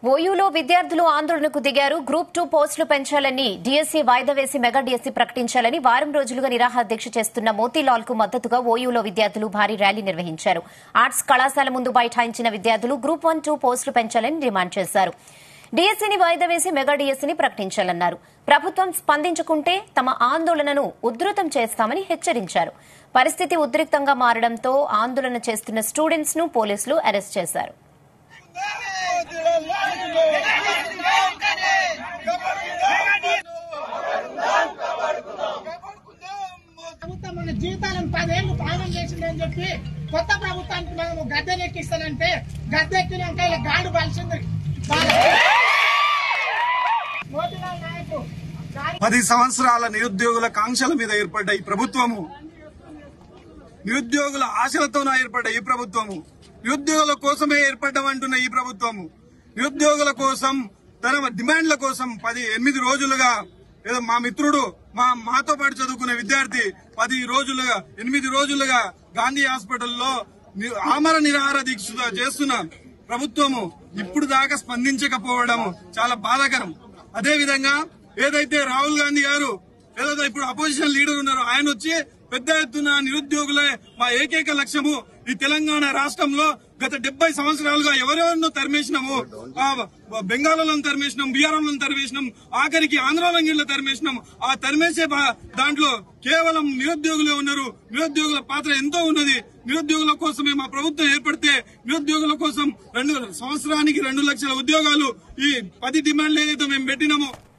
ఓయూలో విద్యార్థులు ఆందోళనకు దిగారు గ్రూప్ టూ పోస్టులు పెంచాలని డీఎస్సీ వాయిదా వేసి మెగా డీఎస్సీ ప్రకటించాలని వారం రోజులుగా నిరాహార దీక్ష చేస్తున్న మోతీలాల్ కు మద్దతుగా ఓయూలో విద్యార్థులు భారీ ర్యాలీ నిర్వహించారు ఆర్ట్స్ కళాశాల ముందు బైఠాయించిన విద్యార్థులు గ్రూప్ వన్ టూ పోస్టులు పెంచాలని డిమాండ్ చేశారు డీఎస్సీని వాయిదా వేసి మెగా డీఎస్సీని ప్రకటించాలన్నారు ప్రభుత్వం స్పందించకుంటే తమ ఆందోళనను ఉధృతం చేస్తామని హెచ్చరించారు పరిస్థితి ఉద్రిక్తంగా మారడంతో ఆందోళన చేస్తున్న స్టూడెంట్స్ ను పోలీసులు అరెస్ట్ చేశారు ప్రభుత్వం మన జీవితాలను పదేళ్లు పాలన చేసిందని చెప్పి కొత్త ప్రభుత్వానికి మనం గద్దెనెక్కిస్తానంటే గద్దెక్కినాక ఇలా గాడు బలిసింది మోతిలాల్ నాయకు గాడి పది సంవత్సరాల నిరుద్యోగుల కాంక్షల మీద ఏర్పడ్డ ఈ ప్రభుత్వము నిరుద్యోగుల ఆశలతో ఏర్పడ్డ ఈ ప్రభుత్వము నిరుద్యోగుల కోసమే ఏర్పడ్డమంటున్న ఈ ప్రభుత్వము నిరుద్యోగుల కోసం తన డిమాండ్ల కోసం పది ఎనిమిది రోజులుగా ఏదో మా మిత్రుడు మా మాతో పాటు చదువుకునే విద్యార్థి పది రోజులుగా ఎనిమిది రోజులుగా గాంధీ హాస్పిటల్లో ని- ఆమర నిరాహార దీక్ష చేస్తున్న ప్రభుత్వము ఇప్పుడు దాకా స్పందించకపోవడం చాలా బాధాకరం అదే విధంగా ఏదైతే రాహుల్ గాంధీ గారు ఏదైతే ఇప్పుడు అపోజిషన్ లీడర్ ఉన్నారో ఆయన వచ్చి పెద్ద ఎత్తున నిరుద్యోగులే మా ఏకైక లక్ష్యము ఈ తెలంగాణ రాష్ట్రంలో గత డెబ్బై సంవత్సరాలుగా ఎవరెవరినో తరిమేసినాము ఆ బెంగాల్లో తరిమేసినాం బీహార్లో తరిమేసినాం ఆఖరికి ఆంధ్రాలో తరిమేసినాం ఆ తరిమేసే బా- దాంట్లో కేవలం నిరుద్యోగులే ఉన్నారు నిరుద్యోగుల పాత్ర ఎంతో ఉన్నది నిరుద్యోగుల కోసమే మా ప్రభుత్వం ఏర్పడితే నిరుద్యోగుల కోసం రెండు సంవత్సరానికి రెండు లక్షల ఉద్యోగాలు ఈ పది డిమాండ్లు ఏదైతే మేము పెట్టినామో